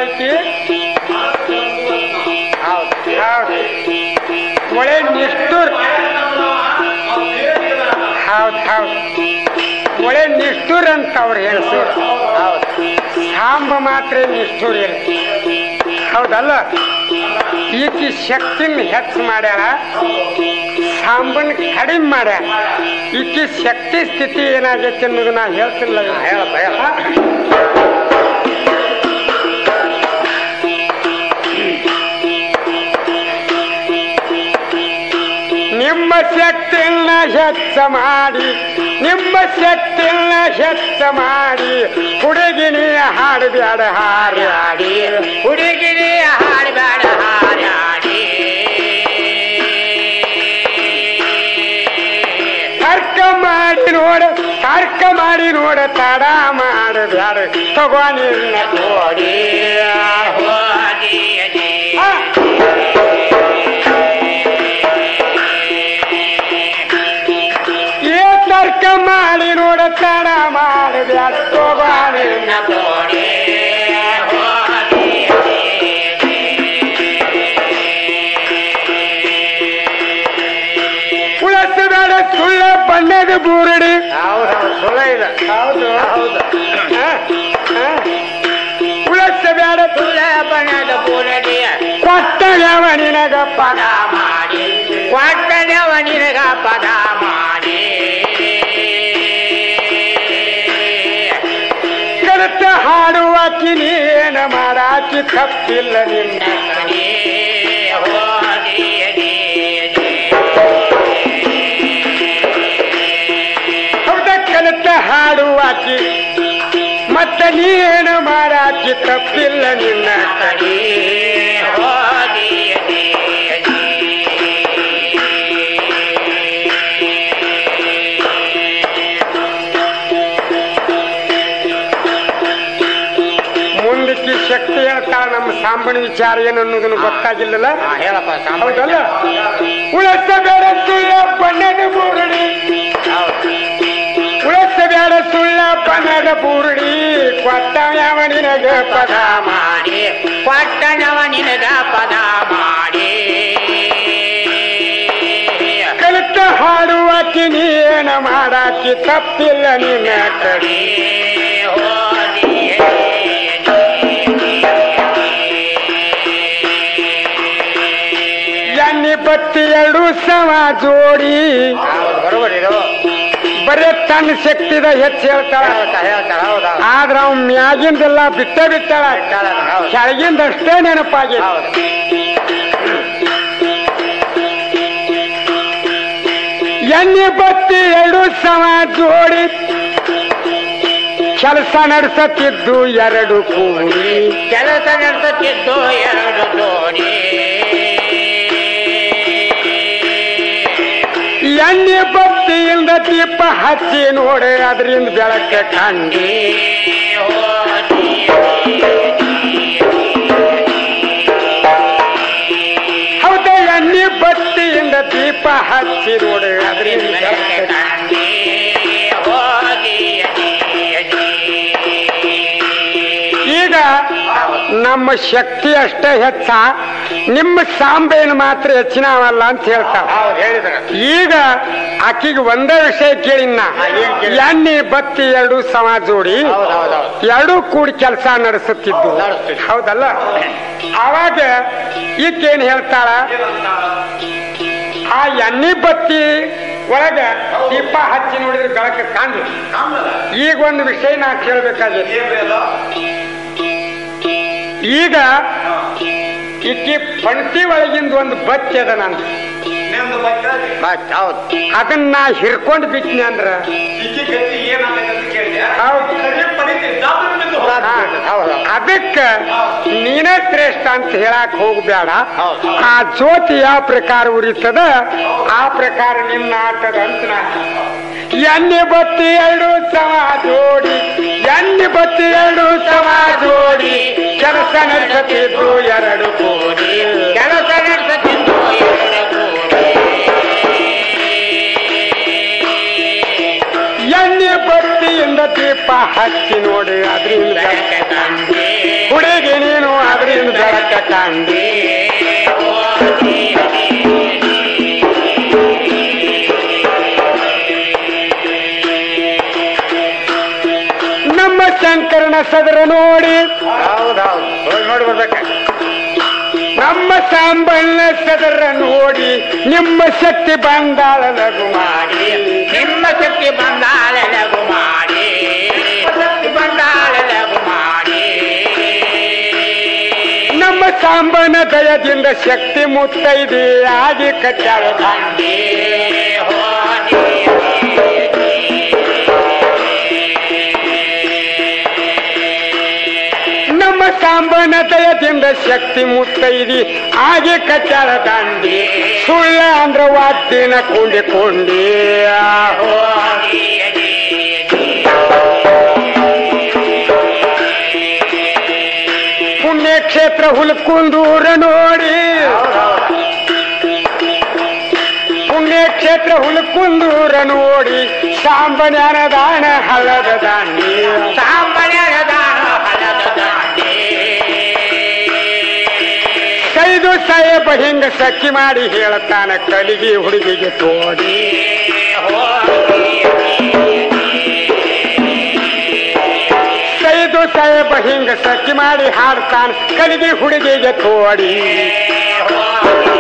ಐತಿ ಹೌದು ಹೌದು ಒಳ್ಳೆ ನಿಷ್ಠುರ್ ಹೌದು ಹೌದು ಒಳ್ಳೆ ನಿಷ್ಠುರ್ ಅಂತ ಅವ್ರು ಹೇಳ್ತಾರೆ ಹೌದು ಸಾಂಬ ಮಾತ್ರ ನಿಷ್ಠುರ್ ಇಲ್ಲ ಹೌದಲ್ಲ ಈಕಿ ಶಕ್ತಿನ ಹೆಚ್ಚು ಮಾಡ್ಯಾರ ಸಾಂಬನ್ ಕಡಿಮೆ ಮಾಡ್ಯಾರ ಈಕಿ ಶಕ್ತಿ ಸ್ಥಿತಿ ಏನಾಗೈತೆ ಅನ್ನೋದು ನಾ ಹೇಳ್ತಿಲ್ಲ ಹೇಳಪ್ಪ ಹೇಳ ನಿಮ್ಮ ಶಕ್ತಿಯನ್ನ ಹೆಚ್ಚ ಮಾಡಿ ನಿಮ್ಮ ಶಕ್ತಿಯನ್ನ ಹೆಚ್ಚ ಮಾಡಿ ಹುಡುಗಿನಿ ಹಾಡಬ್ಯಾಡ ಹಾರಿ ಹಾಡಿ ಹುಡುಗಿರಿ ಹಾಡಬೇಡ ಹಾರಾಡಿ ತರ್ಕ ಮಾಡಿ ನೋಡ ತರ್ಕ ಮಾಡಿ ನೋಡ ತಡ ಮಾಡಬ್ಯಾಡ ತಗೋ ನಿನ್ನ ಓಡಿ ಹೋಗಿಯೇ ಆ, ಏ ತರ್ಕ ಮಾಡಿ ನೋಡ ತಡ ಮಾಡಬ್ಯಾಡ ತಗೋ ನಿನ್ನ ಓಡಿ ಉಳಸಬೇಡ ಸುಳ್ಳ ಬಣ್ಣದ ಬೂರಡಿ ಹೌದು ಸುಳ್ಳ ಇದೆ ಹೌದು ಹೌದು ಉಳಸಬೇಡ ಸುಳ್ಳ ಬಣ್ಣದ ಬೂರಡಿಯ ಕೊಟ್ಟಯವ ನಿನಗ ಪದ ಪದ ಮಾಡಿ ಕೊಟ್ಟನೆವ ನಿನಗ ಪದ ಮಾಡಿ ಕರೆತ ಹಾಡುವಾಕಿ ನೀನ ಮಾಡಾಕಿ ತಪ್ಪಿಲ್ಲ ನಿನ್ನ ಕಡೆ ಹೋಗಿಯೇ ಹೌದ ಕಲಿತ ಹಾಡುವಾಕಿ ಮತ್ತ ನೀನು ಮಾಡಾಕಿ ತಪ್ಪಿಲ್ಲ ನಿನ್ನ ಕಡೆ ಹೋಗಿಯೇ ಮುಂದಕ್ಕೆ ಶಕ್ತಿ ಹೇಳ್ತಾಳ ನಮ್ಮ ಸಾಂಬಣ ವಿಚಾರ ಏನು ಅನ್ನೋದನ್ನು ಗೊತ್ತಾಗಿಲ್ಲಲ್ಲ ಹಾ, ಹೇಳಪ್ಪ ಹೌದಲ್ಲ ಸಾಂಬಾರ ಉಳಸಬೇಡ ಸುಳ್ಳ ಬಣ್ಣದ ಬೂರಡಿ ಉಳಸಬೇಡ ಸುಳ್ಳ ಬಣ್ಣದ ಬೂರಡಿ ಕೊಟ್ಟಯವ ನಿನಗ ಪದ ಮಾಡಿ ಪಟ್ಟಣವ ನಿನಗ ಪದ ಮಾಡಿ ಕಲಿತ ಹಾಡುವಾಕಿ ನೀನ ಮಾಡಾಕಿ ತಪ್ಪಿಲ್ಲ ನಿನ್ನ ಕಡೆ ಎಣ್ಣೆ ಬತ್ತಿ ಎರಡು ಸಮ ಜೋಡಿ ಬರೋಬರಿ ಇದು ಬರೇ ತನ್ನ ಶಕ್ತಿದ ಹೆಚ್ಚು ಹೇಳ್ತಾಳ ಹೇಳ್ತಾ ಹೇಳ್ತಾಳ ಹೌದಾ ಆದ್ರ ಅವ್ ಮ್ಯಾಗಿಂದೆಲ್ಲ ಬಿಟ್ಟ ಬಿಟ್ಟಾಳ ಹೌದು ಕೆಳಗಿಂದಷ್ಟೇ ನೆನಪಾಗಿ ಹೌದು ಎಣ್ಣೆ ಬತ್ತಿ ಎರಡು ಸಮ ಜೋಡಿ ಕೆಲಸ ನಡೆಸತ್ತಿದ್ದು ಎರಡು ಕೂಡಿ ಕೆಲಸ ನಡೆಸುತ್ತಿದ್ದು ಎರಡು ಜೋಡಿ ಎಣ್ಣೆ ಬತ್ತಿಯಿಂದ ದೀಪ ಹಚ್ಚಿ ನೋಡಿ ಅದರಿಂದ ಬೆಳಕ ಕಂಡಿ ಹೌದ ಎಣ್ಣೆ ಬತ್ತಿಯಿಂದ ದೀಪ ಹಚ್ಚಿ ನೋಡಿ ಅದರಿಂದ ಬೆಳಕ ಕಂಡಿ ಈಗ ನಮ್ಮ ಶಕ್ತಿ ಅಷ್ಟೇ ಹೆಚ್ಚ ನಿಮ್ಮ ಸಾಂಬೇನು ಮಾತ್ರ ಹೆಚ್ಚಿನವಲ್ಲ ಅಂತ ಹೇಳ್ತಾವ ಹೌದು ಹೇಳಿದ್ರ ಈಗ ಆಕಿಗೆ ಒಂದೇ ವಿಷಯ ಕೇಳಿನ ಹಾ, ಏನ್ ಕೇಳಿ? ಎಣ್ಣೆ ಬತ್ತಿ ಎರಡು ಸಮ ಜೋಡಿ ಹೌದು ಹೌದು ಹೌದು ಎರಡೂ ಕೂಡಿ ಕೆಲಸ ನಡೆಸುತ್ತಿದ್ದು ನಡೆಸ್ತಿದ್ದು. ಹೌದಲ್ಲ ಅವಾಗ ಈಕೇನ್ ಹೇಳ್ತಾಳ ಆ ಎಣ್ಣೆ ಬತ್ತಿ ಒಳಗ ದೀಪ ಹಚ್ಚಿ ನೋಡಿದ್ರೆ ಬೆಳಕ ಕಾಣ್ ಈಗ ಒಂದು ವಿಷಯ ನಾ ಕೇಳ್ಬೇಕಾಗೈತಿ ಈಗ ಈಕಿ ಪಂಕ್ತಿ ಒಳಗಿಂದ ಒಂದು ಬತ್ತಿ ಅದ ನಂದು ಬಸ್ ಹೌದು ಅದನ್ನ ನಾ ಹಿರ್ಕೊಂಡ್ ಬಿಟ್ನಿ ಅಂದ್ರ ಹೌದು ಹಾ. ಹೌದು ಅದಕ್ಕ ನೀನ ಶ್ರೇಷ್ಠ ಅಂತ ಹೇಳಕ್ ಹೋಗ್ಬೇಡ ಹೌದು. ಆ ಜ್ಯೋತಿ ಯಾವ ಪ್ರಕಾರ ಉರಿತದ ಆ ಪ್ರಕಾರ ನಿನ್ನ ಆಟದ ಅಂತ ನಾ ಎಣ್ಣೆ ಬತ್ತಿ ಎರಡು ಸಮ ಜೋಡಿ ಎಣ್ಣೆ ಬತ್ತಿ ಎರಡು ಸಮ ಜೋಡಿ ಕೆಲಸ ನಡೆಸುತ್ತಿದ್ದು ಎರಡು ಕೋಡಿ ಕೆಲಸ ನಡೆಸುತ್ತಿದ್ದು ಎರಡು ಕೂಡಿ ಎಣ್ಣೆ ಬತ್ತಿಯಿಂದ ದೀಪ ಹಚ್ಚಿ ನೋಡಿ ಅದ್ರಿಂದ ಬೆಳಕ ಕಂಡೆ ಹುಡುಗಿ ನೀನು ಅದರಿಂದ ಬೆಳಕ ಕಂಡಿ ನಮ್ಮ ಶಂಕರನ ಸದರ ನೋಡಿ ಹೌದೌದು ಹೋಗಿ ನೋಡಿ ಬರ್ಬೇಕ ನಮ್ಮ ಸಾಂಬಣ್ಣ ಸದರ ನೋಡಿ ನಿಮ್ಮ ಶಕ್ತಿ ಬಂದಾಳ ಲಘು ಮಾಡಿ ನಿಮ್ಮ ಶಕ್ತಿ ಬಂದಾಳ ಲಘು ಮಾಡಿ ಶಕ್ತಿ ಬಂದಾಳ ಲಘು ಮಾಡಿ ನಮ್ಮ ಸಾಂಬನ ದಯದಿಂದ ಶಕ್ತಿ ಮುತ್ತೈದೆ ಆಗಿ ಕಟ್ಟಾಳ ದಾಂಡಿ. ನಮ್ಮ ಸಾಂಬನ ದಯದಿಂದ ಶಕ್ತಿ ಮುತ್ತೈದಿ ಆಗಿ ಕಟ್ಟಾಳ ದಾಂಡಿ ಸುಳ್ಳ ಅಂದ್ರ ವಾದ್ಯನ ಕೊಂಡಿಕೊಂಡಿ ಪುಣ್ಯಕ್ಷೇತ್ರ ಹುಲ್ಕುಂದೂರ ನೋಡಿ ಪುಣ್ಯಕ್ಷೇತ್ರ ಹುಲ್ಕುಂದೂರ ನೋಡಿ ಸಾಂಬನ್ಯಾನ ದಾನ ಹಳ್ಳದ ದಾಂಡಿ ಸಾಂಬಣ್ಯದ ದಾನ ಹಣದ ದಾಂಡಿ ಕೈದು ಸಾಹೇಬ ಹಿಂಗ ಸಖಿ ಮಾಡಿ ಹೇಳತಾನ ಕಲಿಗೆ ಹುಡುಗಿಗೆ ತೋಡಿ ಕೈದು ಸಾಹೇಬ ಹಿಂಗ ಸಖಿ ಮಾಡಿ ಹಾಡ್ತಾನ ಕಲಿಗೆ ಹುಡುಗಿಗೆ ತೋಡಿ ಹೋಗಿ